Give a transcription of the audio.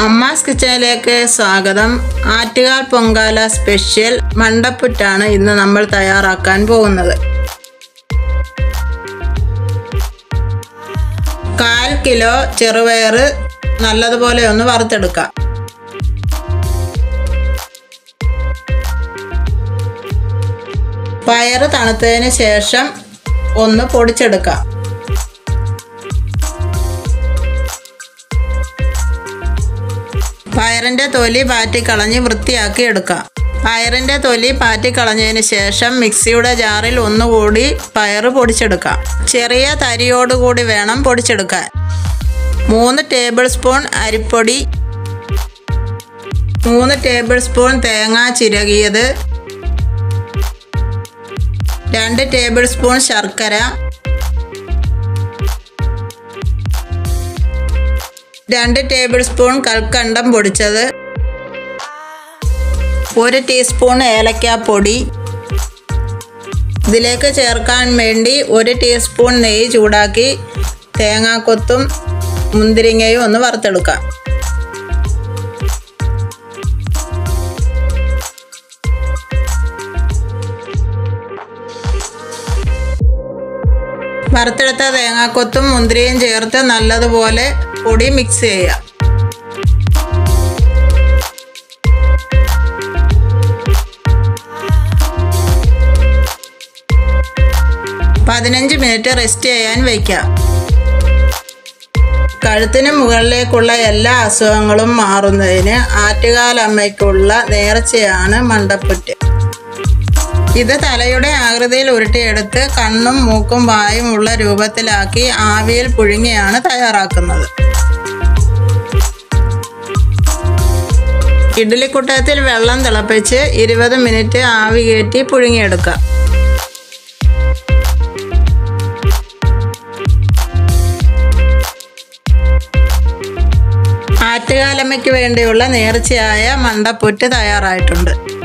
അമ്മാസ് കിച്ചണിലേക്ക് സ്വാഗതം ആറ്റുകാൽ പൊങ്കാല സ്പെഷ്യൽ മണ്ടപ്പുറ്റാണ് ഇന്ന് നമ്മൾ തയ്യാറാക്കാൻ പോകുന്നത് കാൽ കിലോ ചെറുപയർ നല്ലതുപോലെ ഒന്ന് വറുത്തെടുക്കാം പയറ് തണുത്തതിന് ശേഷം ഒന്ന് പൊടിച്ചെടുക്കാം പയറിൻ്റെ തൊലി പാറ്റിക്കളഞ്ഞ് വൃത്തിയാക്കി എടുക്കാം പയറിൻ്റെ തൊലി പാറ്റിക്കളഞ്ഞതിന് ശേഷം മിക്സിയുടെ ജാറിൽ ഒന്നുകൂടി പയറ് പൊടിച്ചെടുക്കാം ചെറിയ തരിയോടുകൂടി വേണം പൊടിച്ചെടുക്കാൻ മൂന്ന് ടേബിൾ സ്പൂൺ അരിപ്പൊടി മൂന്ന് ടേബിൾ സ്പൂൺ തേങ്ങ ചിരകിയത് രണ്ട് ടേബിൾ സ്പൂൺ ശർക്കര രണ്ട് ടേബിൾ സ്പൂൺ കൽക്കണ്ടം പൊടിച്ചത് ഒരു ടീസ്പൂൺ ഏലക്കാപ്പൊടി ഇതിലേക്ക് ചേർക്കാൻ വേണ്ടി ഒരു ടീസ്പൂൺ നെയ്യ് ചൂടാക്കി തേങ്ങാക്കൊത്തും മുന്തിരിങ്ങയും ഒന്ന് വറുത്തെടുക്കാം വറുത്തെടുത്ത തേങ്ങാക്കൊത്തും മുന്തിരിയും ചേർത്ത് നല്ലതുപോലെ പൊടി മിക്സ് ചെയ്യാം പതിനഞ്ച് മിനിറ്റ് റെസ്റ്റ് ചെയ്യാൻ വയ്ക്കാം കഴുത്തിന് മുകളിലേക്കുള്ള എല്ലാ അസുഖങ്ങളും മാറുന്നതിന് ആറ്റുകാലമ്മയ്ക്കുള്ള നേർച്ചയാണ് മണ്ടപ്പുറ്റ് ഇത് തലയുടെ ആകൃതിയിൽ ഉരുട്ടിയെടുത്ത് കണ്ണും മൂക്കും വായും ഉള്ള രൂപത്തിലാക്കി ആവിയിൽ പുഴുങ്ങിയാണ് തയ്യാറാക്കുന്നത് ഇഡ്ഡലിക്കുട്ടത്തിൽ വെള്ളം തിളപ്പിച്ച് ഇരുപത് മിനിറ്റ് ആവി കയറ്റി പുഴുങ്ങിയെടുക്കാം ആറ്റുകാലമ്മയ്ക്ക് വേണ്ടിയുള്ള നേർച്ചയായ മണ്ടപ്പുറ്റ് തയ്യാറായിട്ടുണ്ട്